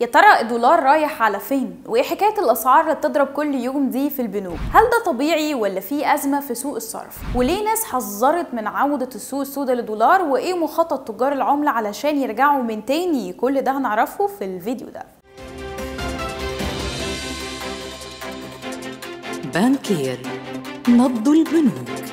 يا ترى الدولار رايح على فين؟ وايه حكايه الاسعار اللي بتضرب كل يوم دي في البنوك؟ هل ده طبيعي ولا في ازمه في سوق الصرف؟ وليه ناس حذرت من عوده السوق السوداء للدولار وايه مخطط تجار العمله علشان يرجعوا من تاني؟ كل ده هنعرفه في الفيديو ده. بانكير نبض البنوك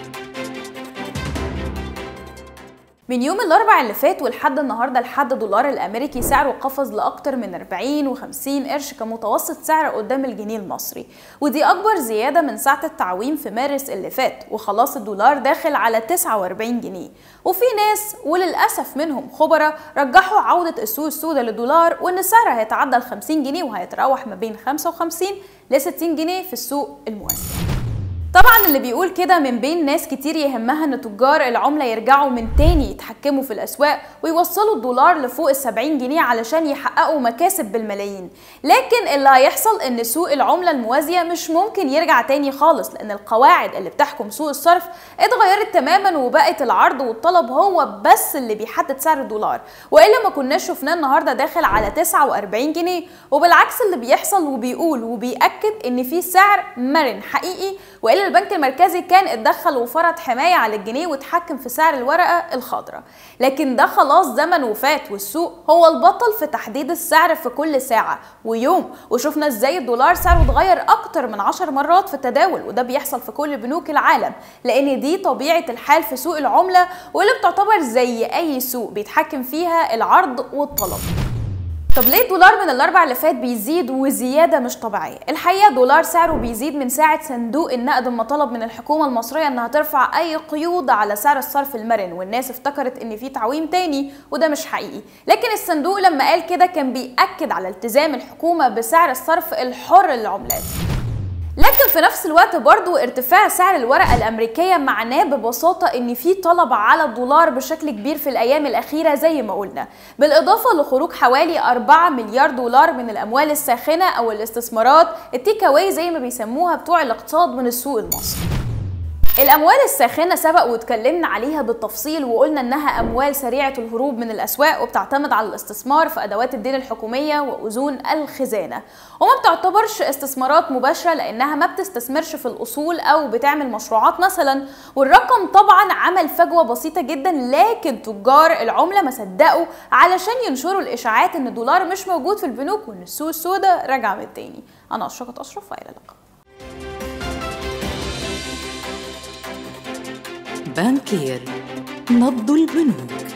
من يوم الاربع اللي فات ولحد النهارده لحد الدولار الامريكي سعره قفز لاكتر من 40 و50 قرش كمتوسط سعر قدام الجنيه المصري ودي اكبر زياده من ساعه التعويم في مارس اللي فات وخلاص الدولار داخل على 49 جنيه وفي ناس وللاسف منهم خبراء رجحوا عوده السوق السوداء للدولار وان السعر هيتعدى ال 50 جنيه وهيتراوح ما بين 55 ل 60 جنيه في السوق الموازي طبعا اللي بيقول كده من بين ناس كتير يهمها ان تجار العمله يرجعوا من تاني يتحكموا في الاسواق ويوصلوا الدولار لفوق ال 70 جنيه علشان يحققوا مكاسب بالملايين لكن اللي هيحصل ان سوق العمله الموازيه مش ممكن يرجع تاني خالص لان القواعد اللي بتحكم سوق الصرف اتغيرت تماما وبقت العرض والطلب هو بس اللي بيحدد سعر الدولار والا ما كناش شفناه النهارده داخل على 49 جنيه وبالعكس اللي بيحصل وبيقول وبيأكد ان في سعر مرن حقيقي والا البنك المركزي كان اتدخل وفرض حمايه على الجنيه واتحكم في سعر الورقه الخضراء لكن ده خلاص زمن وفات والسوق هو البطل في تحديد السعر في كل ساعه ويوم وشفنا ازاي الدولار سعره اتغير اكتر من 10 مرات في التداول وده بيحصل في كل بنوك العالم لان دي طبيعه الحال في سوق العمله واللي بتعتبر زي اي سوق بيتحكم فيها العرض والطلب طب ليه الدولار من الاربع اللي فات بيزيد وزياده مش طبيعيه الحقيقه الدولار سعره بيزيد من ساعه صندوق النقد ما طلب من الحكومه المصريه انها ترفع اي قيود على سعر الصرف المرن والناس افتكرت ان في تعويم تاني وده مش حقيقي لكن الصندوق لما قال كده كان بيأكد على التزام الحكومه بسعر الصرف الحر للعملات لكن في نفس الوقت برضو ارتفاع سعر الورقة الأمريكية معناه ببساطة إن في طلب على الدولار بشكل كبير في الأيام الأخيرة زي ما قلنا بالإضافة لخروج حوالي 4 مليار دولار من الأموال الساخنة أو الاستثمارات التيك أواي زي ما بيسموها بتوع الاقتصاد من السوق المصري الاموال الساخنه سبق واتكلمنا عليها بالتفصيل وقلنا انها اموال سريعه الهروب من الاسواق وبتعتمد على الاستثمار في ادوات الدين الحكوميه واذون الخزانه وما بتعتبرش استثمارات مباشره لانها ما بتستثمرش في الاصول او بتعمل مشروعات مثلا والرقم طبعا عمل فجوه بسيطه جدا لكن تجار العمله ما صدقوا علشان ينشروا الاشاعات ان الدولار مش موجود في البنوك وان السوق السوداء رجع من تاني انا اشرقت اشرف والى اللقاء بانكير نبض البنوك